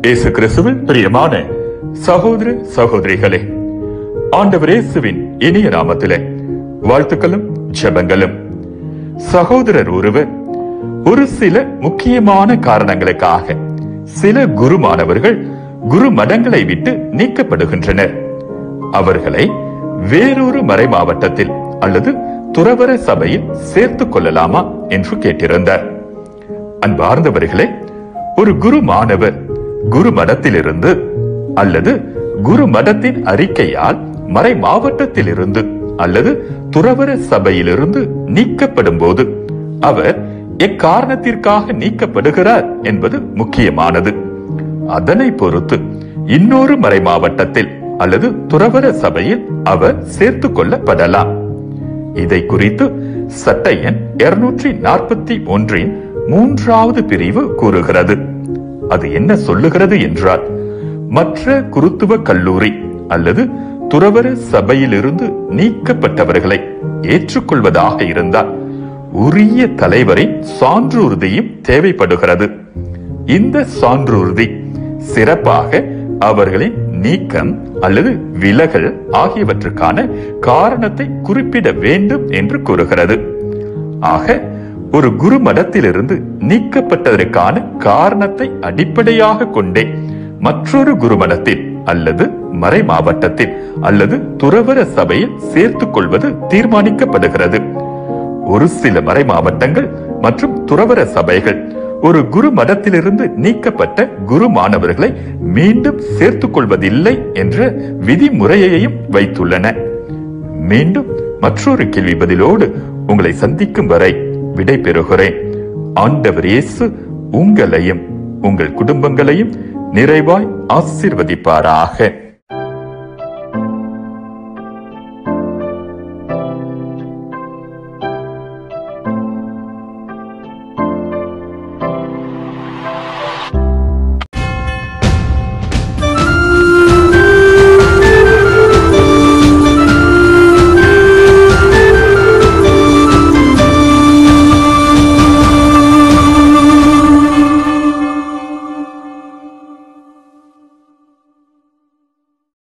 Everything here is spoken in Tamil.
இயேசு கிறிஸ்துவில் பிரியமான சகோதர சகோதரிகளே ஆண்டவர் இயேசுவின் இனிய நாமத்திலே வாழ்த்துக்களும் ஜெபங்களும் சகோதரர் ஒருவர் ஒரு சில முக்கியமான காரணங்களுக்காக சில குருமானவர்கள் குரு மடங்களை விட்டு நீக்கப்படுகின்றனர் அவர்களை வேறொரு மறை மாவட்டத்தில் அல்லது துறவர சபையில் சேர்த்துக் கொள்ளலாமா என்று கேட்டிருந்தார் அன்பார்ந்தவர்களே ஒரு குரு மாணவர் குரு மடத்திலிருந்து அல்லது குரு மடத்தின் அறிக்கையால் மறை மாவட்டத்திலிருந்து அல்லது துறவர சபையிலிருந்து நீக்கப்படும் போது அவர் எக்காரணத்திற்காக நீக்கப்படுகிறார் என்பது முக்கியமானது அதனை பொறுத்து இன்னொரு மறை மாவட்டத்தில் அல்லது துறவர சபையில் அவர் சேர்த்துக் கொள்ளப்படலாம் இதை குறித்து சட்ட எண் இருநூற்றி நாற்பத்தி ஒன்றின் மூன்றாவது பிரிவு கூறுகிறது அது என்ன சொல்லுகிறது என்றால் மற்ற குருத்துவ கல்லூரி அல்லது துறவர சபையிலிருந்து நீக்கப்பட்டவர்களை ஏற்றுக்கொள்வதாக இருந்தால் உரிய தலைவரின் சான்றுறுதியும் தேவைப்படுகிறது இந்த சான்றுறுதி சிறப்பாக அவர்களின் நீக்கம் அல்லது விலகல் ஆகியவற்றுக்கான காரணத்தை குறிப்பிட வேண்டும் என்று கூறுகிறது ஆக ஒரு குரு மடத்திலிருந்து நீக்கப்பட்டதற்கான காரணத்தை அடிப்படையாக கொண்டே மற்றொரு குருமடத்தில் அல்லது மறை மாவட்டத்தில் அல்லது துறவர சபையில் சேர்த்துக் கொள்வது தீர்மானிக்கப்படுகிறது ஒரு சில மறை மாவட்டங்கள் மற்றும் துறவர சபைகள் ஒரு குரு மடத்திலிருந்து நீக்கப்பட்ட குரு மாணவர்களை மீண்டும் சேர்த்துக் கொள்வதில்லை என்ற விதிமுறையையும் வைத்துள்ளன மீண்டும் மற்றொரு கேள்வி பதிலோடு உங்களை சந்திக்கும் வரை விடை பெறுகிறேன் ஆண்டவர் இயேசு உங்களையும் உங்கள் குடும்பங்களையும் நிறைவாய் ஆசிர்வதிப்பாராக